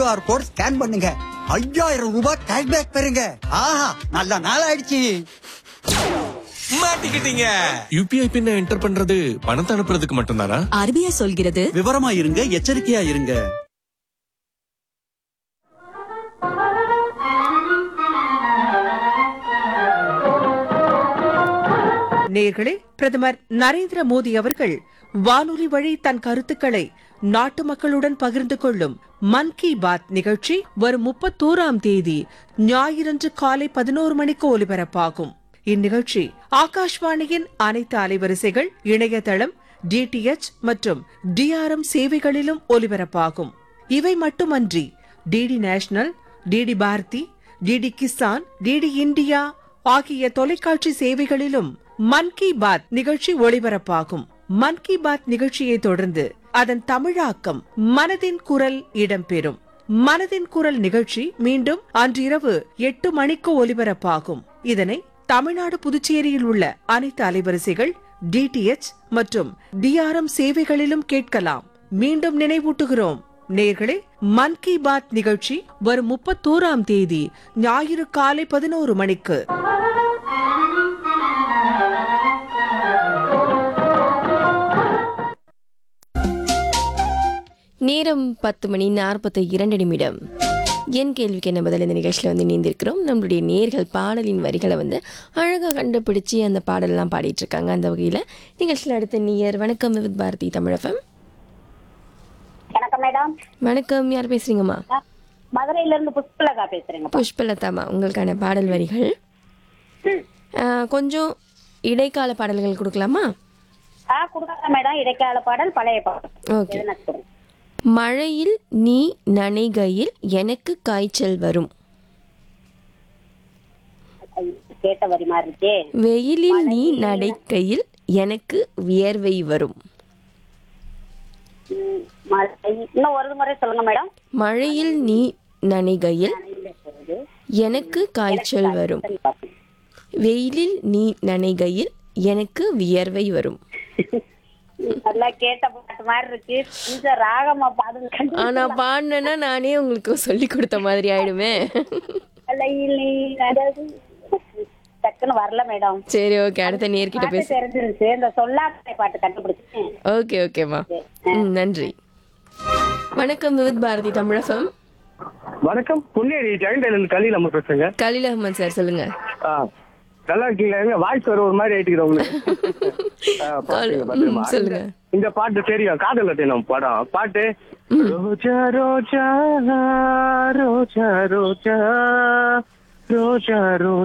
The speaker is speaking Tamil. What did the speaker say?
கியூஆர் கோட் ஸ்கேன் பண்ணுங்க ஐயாயிரம் ரூபாய் கேஷ்பேக் பெறுங்க ஆஹா நல்ல நாள் ஆயிடுச்சு மாட்டிக்கிட்டீங்க யூபிஐ பின்ன என்டர் பண்றது பணத்தை அனுப்புறதுக்கு மட்டும்தானா ஆர்பிஐ சொல்கிறது விவரமா இருங்க எச்சரிக்கையா இருங்க நேர்களே பிரதமர் நரேந்திர மோடி அவர்கள் வானொலி வழி தன் கருத்துக்களை நாட்டு மக்களுடன் பகிர்ந்து கொள்ளும் மன் கி பாத் நிகழ்ச்சி வரும் முப்பத்தோராம் தேதி ஞாயிறன்று காலை பதினோரு மணிக்கு ஒலிபரப்பாகும் இந்நிகழ்ச்சி ஆகாஷ்வாணியின் அனைத்து அலைவரிசைகள் இணையதளம் டிடிஎச் மற்றும் டிஆர்எம் சேவைகளிலும் ஒலிபரப்பாகும் இவை மட்டுமன்றி DD national DD Bharati DD Kisan DD India ஆகிய தொலைக்காட்சி சேவைகளிலும் மன் கி பாத் நிகழ்ச்சி ஒளிபரப்பாகும் மன் கி பாத் நிகழ்ச்சியை தொடர்ந்து அதன் தமிழாக்கம் மனதின் குரல் இடம்பெறும் மனதின் குரல் நிகழ்ச்சி மீண்டும் அன்றிரவு எட்டு மணிக்கு ஒலிபரப்பாகும் இதனை தமிழ்நாடு புதுச்சேரியில் உள்ள அனைத்து அலைவரிசைகள் டிடிஎச் மற்றும் டிஆர்எம் சேவைகளிலும் கேட்கலாம் மீண்டும் நினைவூட்டுகிறோம் நேர்களே மன் கி பாத் நிகழ்ச்சி வரும் முப்பத்தோராம் தேதி ஞாயிறு காலை பதினோரு மணிக்கு நேரம் பத்து மணி நாற்பத்தி இரண்டு நிமிடம் என் கேள்விக்கு என்ன பதில் இந்த நிகழ்ச்சியில் வந்து இணைந்திருக்கிறோம் நம்மளுடைய நேர்கள் பாடலின் வரிகளை வந்து அழகாக கண்டுபிடிச்சி அந்த பாடலெல்லாம் பாடிட்டு இருக்காங்க அந்த வகையில் நிகழ்ச்சியில் அடுத்த நீயர் வணக்கம் வித் பாரதி தமிழகம் வணக்கம் மேடம் வணக்கம் யார் பேசுறீங்கம்மா மதுரையில இருந்து புஷ்பலதா பேசுறேங்க புஷ்பலதாமா உங்களுக்கான பாடல் வரிகள் ஆ, கொஞ்சம் இடைக்கால பாடல்கள் கொடுக்கலாமா ஆ கொடுக்காத மேடம் இடைக்கால பாடல் பழைய பாடல் ஓகே எதுனா கொடுங்க. மழையில் நீ நனைகையில் எனக்கு காய்ச்சல் வரும் ஐயோ, கேட்ட வரி மாதிரி இருக்கே வெயிலில் நீ நடக்கையில் எனக்கு வியர்வை வரும் ம், மழை இன்னும் ஒரு முறை சொல்லுங்க மேடம் மழையில் நீ நனைகையில் எனக்கு காய்ச்சல் வரும் சரி, பாப்போம். வெயிலில் நீ நனைகையில் எனக்கு வியர்வை வரும் நல்லா கேட்ட பாட்டு மாதிரி இருக்கு கொஞ்சம் ராகமா பாடுங்க கண்டு ஆனா பாடினேன்னா நானே உங்களுக்கு சொல்லி கொடுத்த மாதிரி ஆயிடுமே மழையில் நீ அதாவது டக்குன்னு வரல மேடம் சரி ஓகே அடுத்த நேர்கிட்ட பாட்டு பேச தெரிஞ்சிருச்சு இந்த சொல்லாத பாட்டு கண்டுபிடிச்சேன் ஓகே ஓகேம்மா ம் நன்றி வணக்கம் விவித் பாரதி தமிழகம் வணக்கம் பொன்னேரி ஜெயண்ட் ஐலண்ட் கலியில் நம்ம பேசுங்க கலீல் அகமது சார் சொல்லுங்க ஆ, நல்லா இருக்கீங்களா எங்க வாய்ஸ் வர ஒரு மாதிரி ஆயிட்டுக்குது உங்களுக்கு ஆ, பாத்துங்க, பாத்துங்கம்மா. ம், சொல்லுங்க. இந்த- இந்த பாட்டு தெரியும் காதல் நம்ம படம் பாட்டு ரோஜா ரோஜா ரோஜா ரோஜா ரோஜா ரோஜா